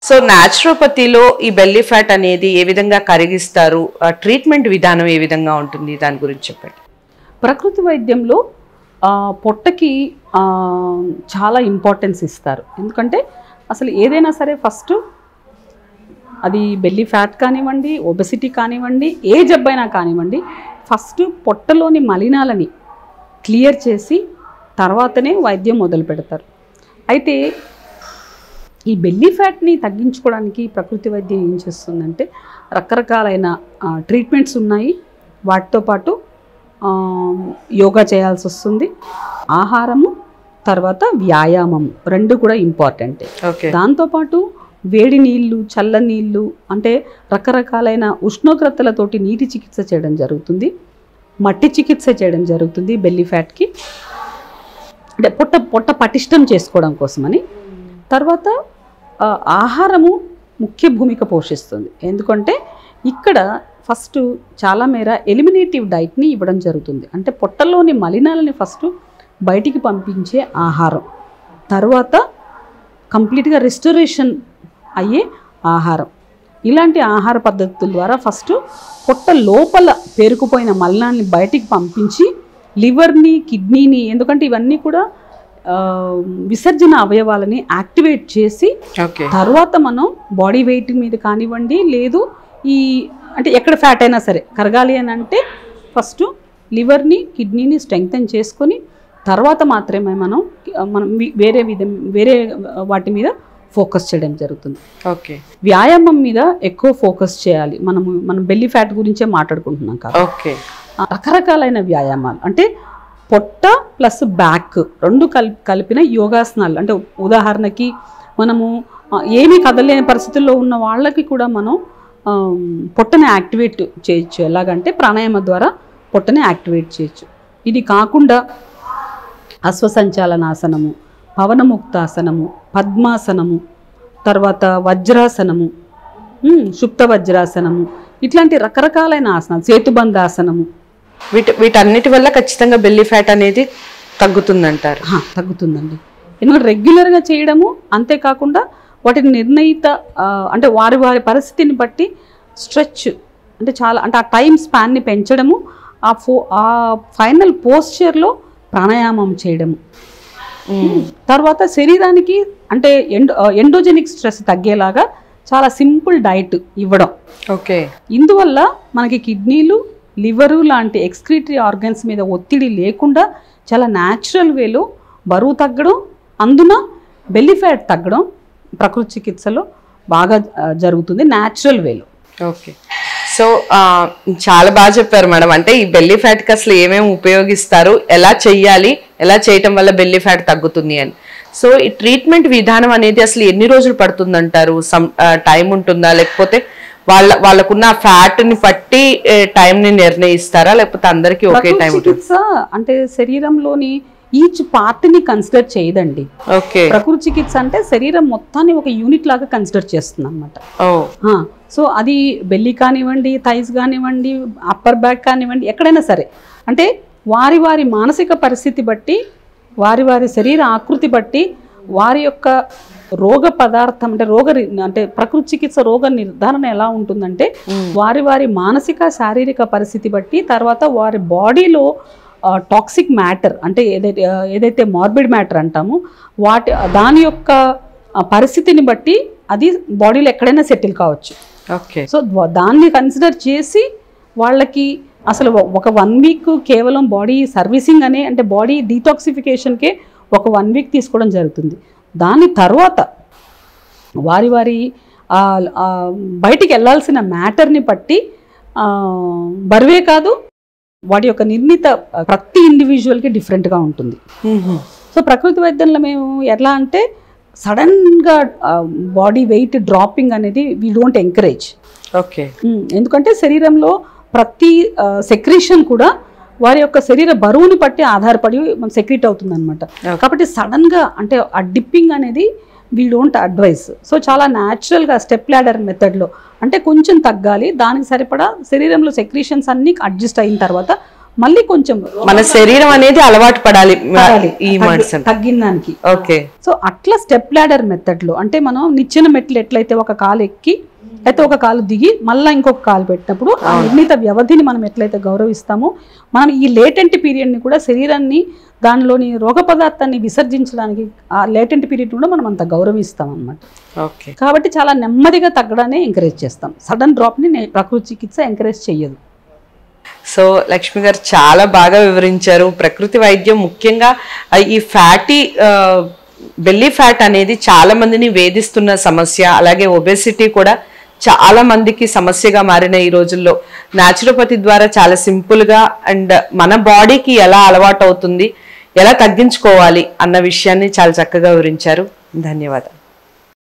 So న్యాచురోపతిలో ఈ belly fat అనేది ఏ విధంగా కరిగిస్తారు ట్రీట్మెంట్ విధానం ఏ విధంగా ఉంటుంది దాని గురించి చెప్పండి ప్రకృతి వైద్యంలో ఆ, పొట్టకి ఆ, చాలా ఇంపార్టెన్స్ ఇస్తారు ఎందుకంటే అసలు ఏదైనా సరే ఫస్ట్ అది బెల్లీ ఫ్యాట్ కానివ్వండి ఒబెసిటీ కానివ్వండి ఏ జబ్బైనా కానివ్వండి ఫస్ట్ పొట్టలోని మలినాలని క్లియర్ చేసి తర్వాతనే వైద్యం మొదలు పెడతారు అయితే ఈ బెల్లీ ఫ్యాట్ని తగ్గించుకోవడానికి ప్రకృతి వైద్యం ఏం చేస్తుందంటే రకరకాలైన ఆ, ట్రీట్మెంట్స్ ఉన్నాయి వాటితో పాటు ఆ, యోగా చేయాల్సి వస్తుంది ఆహారము తర్వాత వ్యాయామం రెండు కూడా ఇంపార్టెంటే ఓకే దాంతోపాటు వేడి నీళ్ళు చల్ల నీళ్ళు అంటే రకరకాలైన ఉష్ణోగ్రతలతోటి నీటి చికిత్స చేయడం జరుగుతుంది మట్టి చికిత్స చేయడం జరుగుతుంది బెల్లీ ఫ్యాట్కి అంటే పొట్ట పొట్ట పటిష్టం చేసుకోవడం కోసమని తర్వాత ఆ, ఆహారము ముఖ్య భూమిక పోషిస్తుంది ఎందుకంటే ఇక్కడ ఫస్ట్ చాలా మేర ఎలిమినేటివ్ డైట్ని ఇవ్వడం జరుగుతుంది అంటే పొట్టలోని మలినాలని ఫస్ట్ బయటికి పంపించే ఆహారం తర్వాత కంప్లీట్గా రెస్టరేషన్ అయ్యే ఆహారం ఇలాంటి ఆహార పద్ధతుల ద్వారా ఫస్ట్ పొట్ట లోపల పేరుకుపోయిన మలినాన్ని బయటికి పంపించి లివర్ని కిడ్నీని ఎందుకంటే ఇవన్నీ కూడా ఆ, విసర్జన అవయవాలని యాక్టివేట్ చేసి ఓకే తర్వాత మనం బాడీ వెయిట్ మీద కానివ్వండి లేదు ఈ అంటే ఎక్కడ ఫ్యాట్ అయినా సరే కరగాలి అని అంటే ఫస్ట్ లివర్ని కిడ్నీని స్ట్రెంగ్తన్ చేసుకొని తర్వాత మాత్రమే మనం మనం వి- వేరే విధం వేరే వాటి మీద ఫోకస్ చేయడం జరుగుతుంది ఓకే వ్యాయామం మీద ఎక్కువ ఫోకస్ చేయాలి మనము మనం బెల్లీ ఫ్యాట్ గురించే మాట్లాడుకుంటున్నాం కాబట్టి ఓకే ఆ రకరకాలైన వ్యాయామాలు అంటే పొట్ట ప్లస్ బ్యాక్ రెండు కలిపి కలిపిన యోగాసనాలు అంటే ఉదాహరణకి మనము ఆ, ఏమీ కదలేని పరిస్థితుల్లో ఉన్న వాళ్ళకి కూడా మనం ఆ, పొట్టని యాక్టివేట్ చేయొచ్చు ఎలాగంటే ప్రాణాయామ ద్వారా పొట్టని యాక్టివేట్ చేయొచ్చు ఇది కాకుండా అశ్వసంచాలనాసనము పవనముక్తాసనము పద్మాసనము తర్వాత వజ్రాసనము ఉమ్, సుప్త వజ్రాసనము ఇట్లాంటి రకరకాలైన ఆసనాలు సేతుబంధాసనము వీటి వీటన్నిటి వల్ల ఖచ్చితంగా బెల్లీ ఫ్యాట్ అనేది తగ్గుతుందంటారు ఆ, తగ్గుతుందండి ఎందుకంటే రెగ్యులర్గా చేయడము అంతేకాకుండా వాటిని నిర్ణయిత ఆ, అంటే వారి వారి పరిస్థితిని బట్టి స్ట్రెచ్ అంటే చాలా అంటే ఆ టైం స్పాన్ని పెంచడము ఆ ఫో ఆ ఫైనల్ పోస్చర్లో ప్రాణాయామం చేయడము తర్వాత శరీరానికి అంటే ఎండో ఎండోజెనిక్ స్ట్రెస్ తగ్గేలాగా చాలా సింపుల్ డైట్ ఇవ్వడం ఓకే ఇందువల్ల మనకి కిడ్నీలు లివరు లాంటి ఎక్స్క్రీటరీ ఆర్గన్స్ మీద ఒత్తిడి లేకుండా చాలా న్యాచురల్ వేలో బరువు తగ్గడం అందున బెల్లి ఫ్యాట్ తగ్గడం ప్రకృతి చికిత్సలో బాగా ఆ, జరుగుతుంది న్యాచురల్ వేలో ఓకే సో ఆ, చాలా బాగా చెప్పారు మేడం అంటే ఈ బెల్లీ ఫ్యాట్ కి అసలు ఏమేమి ఉపయోగిస్తారు ఎలా చెయ్యాలి ఎలా చేయటం వల్ల బెల్లీ ఫ్యాట్ తగ్గుతుంది అని సో ఈ ట్రీట్మెంట్ విధానం అనేది అసలు ఎన్ని రోజులు పడుతుందంటారు సమ్ టైం ఉంటుందా లేకపోతే వాళ్ళ వాళ్ళకున్న ఫ్యాట్ ని బట్టి టైం ని నిర్ణయిస్తారా లేకపోతే అందరికీ ఒకే ప్రకృతి టైం ఉంటుంది చికిత్స అంటే శరీరంలోని ఈచ్ పార్ట్ని కన్సిడర్ చేయదండి ఓకే ప్రకృతి చికిత్స అంటే శరీరం మొత్తాన్ని ఒక యూనిట్ లాగా కన్సిడర్ చేస్తుంది అనమాట ఓ సో అది బెల్లి కానివ్వండి థైస్ కానివ్వండి అప్పర్ బ్యాక్ కానివ్వండి ఎక్కడైనా సరే అంటే వారి వారి మానసిక పరిస్థితి బట్టి వారి వారి శరీర ఆకృతి బట్టి వారి యొక్క రోగ పదార్థం అంటే రోగ రి- అంటే ప్రకృతి చికిత్స రోగ నిర్ధారణ ఎలా ఉంటుందంటే వారి వారి మానసిక శారీరక పరిస్థితి బట్టి తర్వాత వారి బాడీలో టాక్సిక్ మ్యాటర్ అంటే ఏదైతే ఆ, ఏదైతే మార్బిడ్ మ్యాటర్ అంటామో వాటి దాని యొక్క ఆ, పరిస్థితిని బట్టి అది బాడీలో ఎక్కడైనా సెటిల్ కావచ్చు ఓకే సో ద- దాన్ని కన్సిడర్ చేసి వాళ్ళకి అసలు ఒ- ఒక వన్ వీక్ కేవలం బాడీ సర్వీసింగ్ అనే అంటే బాడీ డీటాక్సిఫికేషన్కే ఒక వన్ వీక్ తీసుకోవడం జరుగుతుంది దాని తర్వాత వారి వారి ఆ, ఆ, బయటికి వెళ్ళాల్సిన మ్యాటర్ని బట్టి ఆ, బరువే కాదు వాటి యొక్క నిర్ణీత ప్రతి ఇండివిజువల్కి డిఫరెంట్గా ఉంటుంది సో ప్రకృతి వైద్యంలో మేము ఎట్లా అంటే సడన్గా బాడీ వెయిట్ డ్రాపింగ్ అనేది వీ డోంట్ ఎంకరేజ్ ఓకే ఎందుకంటే శరీరంలో ప్రతి సెక్రీషన్ కూడా వారి యొక్క శరీర బరువుని బట్టి ఆధారపడి మన సెక్రీట్ అవుతుంది అనమాట కాబట్టి సడన్గా అంటే ఆ డిప్పింగ్ అనేది వీ డోంట్ అడ్వైస్ సో చాలా న్యాచురల్గా స్టెప్ ల్యాడర్ మెథడ్లో అంటే కొంచెం తగ్గాలి దానికి సరిపడా శరీరంలో సెక్రీషన్స్ అన్నీ అడ్జస్ట్ అయిన తర్వాత మళ్ళీ కొంచెం మన శరీరం అనేది అలవాటు పడాలి పడాలి. ఈ తగ్గి- మెడిసిన్ తగ్గిన దానికి ఓకే సో అట్లా స్టెప్ ల్యాడర్ మెథడ్లో అంటే మనం నిచ్చెన మెట్లు ఎట్లయితే ఒక కాలు ఎక్కి అయితే ఒక కాలు దిగి మళ్ళీ ఇంకొక కాలు పెట్టినప్పుడు ఆ నిర్ణీత వ్యవధిని మనం ఎట్లయితే గౌరవిస్తామో మనం ఈ లేటెంట్ పీరియడ్ని కూడా శరీరాన్ని దానిలోని రోగ పదార్థాన్ని విసర్జించడానికి ఆ లేటెంట్ పీరియడ్ కూడా మనం అంత గౌరవిస్తాం అన్నమాట ఓకే కాబట్టి చాలా నెమ్మదిగా తగ్గడానే ఎంకరేజ్ చేస్తాం సడన్ డ్రాప్ని నే- ప్రకృతి చికిత్స ఎంకరేజ్ చేయదు సో లక్ష్మి గారు చాలా బాగా వివరించారు ప్రకృతి వైద్యం ముఖ్యంగా ఆ, ఈ ఫ్యాటీ బెల్లీ ఫ్యాట్ అనేది చాలా మందిని వేధిస్తున్న సమస్య అలాగే ఒబెసిటీ కూడా చాలా మందికి సమస్యగా మారిన ఈ రోజుల్లో న్యాచురోపతి ద్వారా చాలా సింపుల్ గా అండ్ మన బాడీకి ఎలా అలవాటు అవుతుంది ఎలా తగ్గించుకోవాలి అన్న విషయాన్ని చాలా చక్కగా వివరించారు ధన్యవాదాలు